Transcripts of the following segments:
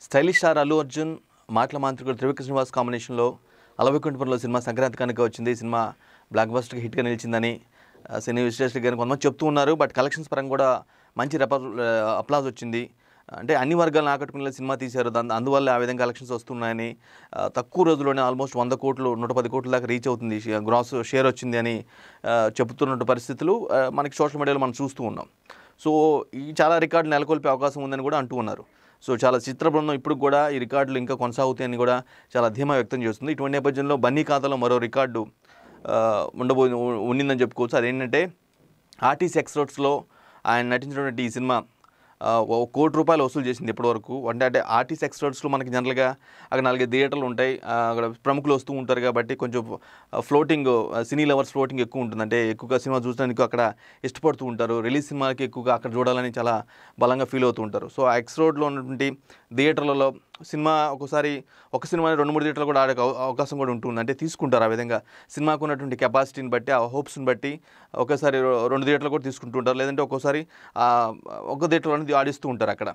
stylish star Allu Arjun మాటల మాంత్రికుడు త్రివిక్ర శ్రీనివాస్ కాంబినేషన్లో అలవైకుంఠపురంలో సినిమా సంక్రాంతి కనుక వచ్చింది సినిమా బ్లాక్ బస్టర్కి హిట్గా నిలిచిందని ఆ, సినీ విశ్లేషకులు గారు కొంతమంది చెప్తూ ఉన్నారు బట్ కలెక్షన్స్ పరంగా కూడా మంచి రెప అప్లాజ్ వచ్చింది అంటే అన్ని వర్గాలను ఆకట్టుకునే సినిమా తీశారు దాని అందువల్ల ఆ విధంగా కలెక్షన్స్ వస్తున్నాయని ఆ, తక్కువ రోజుల్లోనే ఆల్మోస్ట్ వంద కోట్లు నూట పది కోట్ల దాకా రీచ్ అవుతుంది గ్రాస్ షేర్ వచ్చింది అని ఆ, చెబుతున్న పరిస్థితులు ఆ, మనకి సోషల్ మీడియాలో మనం చూస్తూ ఉన్నాం సో ఈ చాలా రికార్డులు నెలకొల్పే అవకాశం ఉందని కూడా అంటూ ఉన్నారు సో చాలా చిత్ర బృందం ఇప్పుడు కూడా ఈ రికార్డులు ఇంకా కొనసాగుతాయని కూడా చాలా ధీమా వ్యక్తం చేస్తుంది ఇటువంటి నేపథ్యంలో బన్నీ ఖాతాలో మరో రికార్డు ఆ, ఉండబో ఉండిందని చెప్పుకోవచ్చు అదేంటంటే ఆర్టీసీ ఎక్స్రోడ్స్లో ఆయన నటించినటువంటి ఈ సినిమా ఆ, ఓ కోటి రూపాయలు వసూలు చేసింది ఇప్పటివరకు అంటే అంటే ఆర్టీసీ ఎక్స్పర్ట్స్లో మనకి జనరల్గా అక్కడ నాలుగైదు థియేటర్లు ఉంటాయి ఆ, అక్కడ ప్రముఖులు వస్తూ ఉంటారు కాబట్టి కొంచెం ఫ్లోటింగ్ సినీ లవర్స్ ఫ్లోటింగ్ ఎక్కువ ఉంటుంది అంటే ఎక్కువగా సినిమా చూడడానికి అక్కడ ఇష్టపడుతూ ఉంటారు రిలీజ్ సినిమాకి ఎక్కువగా అక్కడ చూడాలని చాలా బలంగా ఫీల్ అవుతూ ఉంటారు సో ఆ ఎక్స్ రోడ్లో ఉన్నటువంటి థియేటర్లలో సినిమా ఒకసారి ఒక సినిమా రెండు మూడు థియేటర్లు కూడా ఆడే అవ- అవకాశం కూడా ఉంటుంది అంటే తీసుకుంటారు ఆ విధంగా సినిమాకు ఉన్నటువంటి కెపాసిటీని బట్టి ఆ హోప్స్ని బట్టి ఒకేసారి రొ- రెండు థియేటర్లు కూడా తీసుకుంటుంటారు లేదంటే ఒక్కోసారి ఆ, ఒక థియేటర్ అనేది ఆడిస్తూ ఉంటారు అక్కడ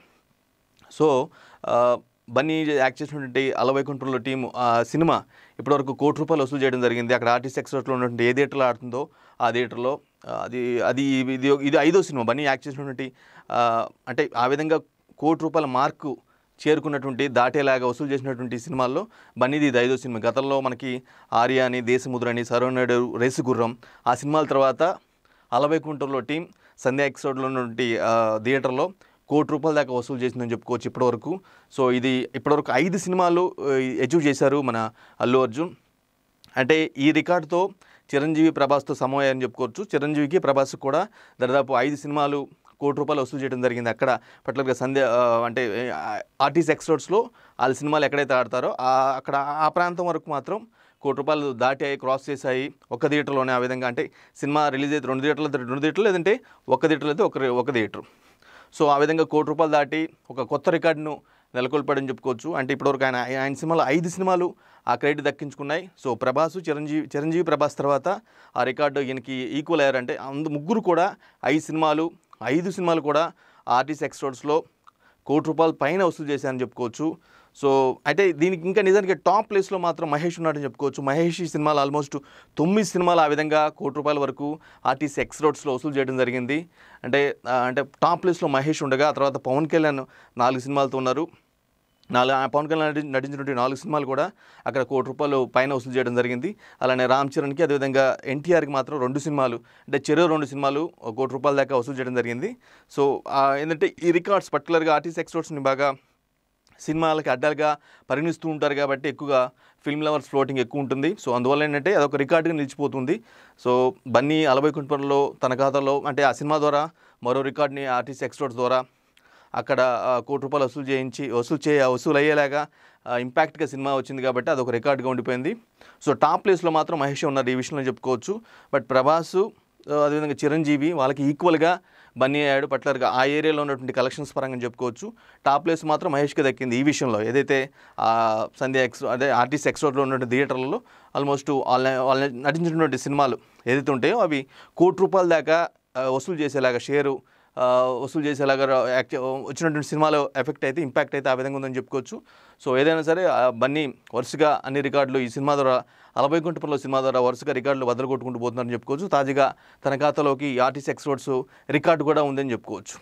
సో ఆ, బన్నీ యాక్ట్ చేసినటువంటి అలవైకుంఠంలో టీం ఆ సినిమా ఇప్పటివరకు కోటి రూపాయలు వసూలు చేయడం జరిగింది అక్కడ ఆర్టిస్ట్ ఎక్స్పర్ట్లో ఉన్నటువంటి ఏ థియేటర్లో ఆడుతుందో ఆ థియేటర్లో ఆ, అది అది ఇది ఇది ఐదో సినిమా బన్నీ యాక్ట్ చేసినటువంటి ఆ, అంటే ఆ విధంగా కోటి రూపాయల మార్కు చేరుకున్నటువంటి దాటేలాగా వసూలు చేసినటువంటి సినిమాల్లో బన్నీది ఇది ఐదో సినిమా గతంలో మనకి ఆర్య అని దేశముద్ర అని సరవణుడు రేసు గుర్రం ఆ సినిమాల తర్వాత అలవైకుంఠంలో టీం సంధ్యా ఎక్సోడ్లో ఉన్నటువంటి ఆ, థియేటర్లో కోటి రూపాయల దాకా వసూలు చేసిందని చెప్పుకోవచ్చు ఇప్పటివరకు సో ఇది ఇప్పటివరకు ఐదు సినిమాలు అచీవ్ చేశారు మన అల్లు అర్జున్ అంటే ఈ రికార్డుతో చిరంజీవి ప్రభాస్తో సమమయ్యారని చెప్పుకోవచ్చు చిరంజీవికి ప్రభాస్ కూడా దాదాపు ఐదు సినిమాలు కోటి రూపాయలు వసూలు చేయడం జరిగింది అక్కడ పర్టికులర్గా సంధ్య ఆ, అంటే ఆర్టీస్ ఎక్స్పర్ట్స్లో వాళ్ళ సినిమాలు ఎక్కడైతే ఆడతారో ఆ- అక్కడ ఆ ప్రాంతం వరకు మాత్రం కోటి రూపాయలు దాటాయి క్రాస్ చేశాయి ఒక థియేటర్లోనే ఆ విధంగా అంటే సినిమా రిలీజ్ అయితే రెండు థియేటర్లు అయితే రెండు థియేటర్లు లేదంటే ఒక థియేటర్లు అయితే ఒక ఒక థియేటర్ సో ఆ విధంగా కోటి రూపాయలు దాటి ఒక కొత్త రికార్డును నెలకొల్పాడని చెప్పుకోవచ్చు అంటే ఇప్పటివరకు ఆయన ఆయన సినిమాలు ఐదు సినిమాలు ఆ క్రెడిట్ దక్కించుకున్నాయి సో ప్రభాస్ చిరంజీవి చిరంజీవి ప్రభాస్ తర్వాత ఆ రికార్డు ఈయనకి ఈక్వల్ అయ్యారంటే అందు ముగ్గురు కూడా ఐదు సినిమాలు ఐదు సినిమాలు కూడా ఆర్టిస్ట్ ఎక్స్టోర్స్లో కోటి రూపాయల పైన వసూలు చేశారని చెప్పుకోవచ్చు సో అయితే దీనికి ఇంకా నిజానికి టాప్ ప్లేస్లో మాత్రం మహేష్ ఉన్నాడని చెప్పుకోవచ్చు మహేష్ ఈ సినిమాలు ఆల్మోస్ట్ తొమ్మిది సినిమాలు ఆ విధంగా కోటి రూపాయల వరకు ఆర్టీసీ ఎక్స్ రోడ్స్లో వసూలు చేయడం జరిగింది అంటే ఆ, అంటే టాప్ ప్లేస్లో మహేష్ ఉండగా ఆ తర్వాత పవన్ కళ్యాణ్ నాలుగు సినిమాలతో ఉన్నారు నాలుగు ఆ పవన్ కళ్యాణ్ నటి- నటించినటువంటి నాలుగు సినిమాలు కూడా అక్కడ కోటి రూపాయలు పైన వసూలు చేయడం జరిగింది అలానే రామ్ చరణ్కి అదేవిధంగా ఎన్టీఆర్కి మాత్రం రెండు సినిమాలు అంటే చెరో రెండు సినిమాలు ఒక కోటి రూపాయల దాకా వసూలు చేయడం జరిగింది సో ఆ, ఏంటంటే ఈ రికార్డ్స్ పర్టికులర్గా ఆర్టీసీ ఎక్స్పోర్ట్స్ని బాగా సినిమాలకి అడ్డాలుగా పరిగణిస్తూ ఉంటారు కాబట్టి ఎక్కువగా ఫిల్మ్ లవర్స్ ఫ్లోటింగ్ ఎక్కువ ఉంటుంది సో అందువల్ల ఏంటంటే అదొక రికార్డుగా నిలిచిపోతుంది సో బన్నీ అలవైకుంఠపురంలో తన ఖాతాలో అంటే ఆ సినిమా ద్వారా మరో రికార్డ్ని ఆర్టిస్ట్ ఎక్స్పోర్ట్స్ ద్వారా అక్కడ ఆ, కోటి రూపాయలు వసూలు చేయించి వసూలు చే వసూలు అయ్యేలాగా ఇంపాక్ట్గా సినిమా వచ్చింది కాబట్టి అదొక రికార్డుగా ఉండిపోయింది సో టాప్ ప్లేస్లో మాత్రం మహేష్ ఉన్నారు ఈ విషయంలో చెప్పుకోవచ్చు బట్ ప్రభాస్ ఆ, అదేవిధంగా చిరంజీవి వాళ్ళకి ఈక్వల్గా బన్నీ అయ్యాడు పర్టికులర్గా ఆ ఏరియాలో ఉన్నటువంటి కలెక్షన్స్ పరంగా చెప్పుకోవచ్చు టాప్ ప్లేస్ మాత్రం మహేష్కి దక్కింది ఈ విషయంలో ఏదైతే ఆ, సంధ్య ఎక్స్ అదే ఆర్టిస్ట్ ఎక్స్పోర్ట్లో ఉన్నటువంటి థియేటర్లలో ఆల్మోస్ట్ వాళ్ళ వాళ్ళ నటించినటువంటి సినిమాలు ఏదైతే ఉంటాయో అవి కోటి రూపాయల దాకా ఆ, వసూలు చేసేలాగా షేరు ఆ, వసూలు చేసేలాగా రా- యాక్ట్ వచ్చినటువంటి సినిమాలో ఎఫెక్ట్ అయితే ఇంపాక్ట్ అయితే ఆ విధంగా ఉందని చెప్పుకోవచ్చు సో ఏదైనా సరే ఆ బన్నీ వరుసగా అన్ని రికార్డులు ఈ సినిమా ద్వారా అలవైకుంఠపురంలో సినిమా ద్వారా వరుసగా రికార్డులు వదలు కొట్టుకుంటూ పోతున్నారని చెప్పుకోవచ్చు తాజాగా తన ఖాతాలోకి ఈ ఆర్టిస్ట్ ఎక్స్పోర్ట్స్ రికార్డు కూడా ఉందని చెప్పుకోవచ్చు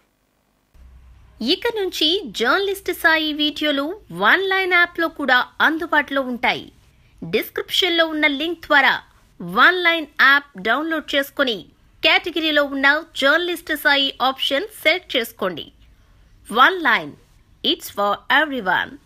ఇక నుంచి జర్నలిస్ట్ సాయి వీడియోలు వన్ లైన్ యాప్లో కూడా అందుబాటులో ఉంటాయి డిస్క్రిప్షన్లో ఉన్న లింక్ ద్వారా వన్ లైన్ యాప్ డౌన్లోడ్ చేసుకుని కేటగిరీలో ఉన్న జర్నలిస్ట్ సాయి ఆప్షన్ సెలెక్ట్ చేసుకోండి one line it's for everyone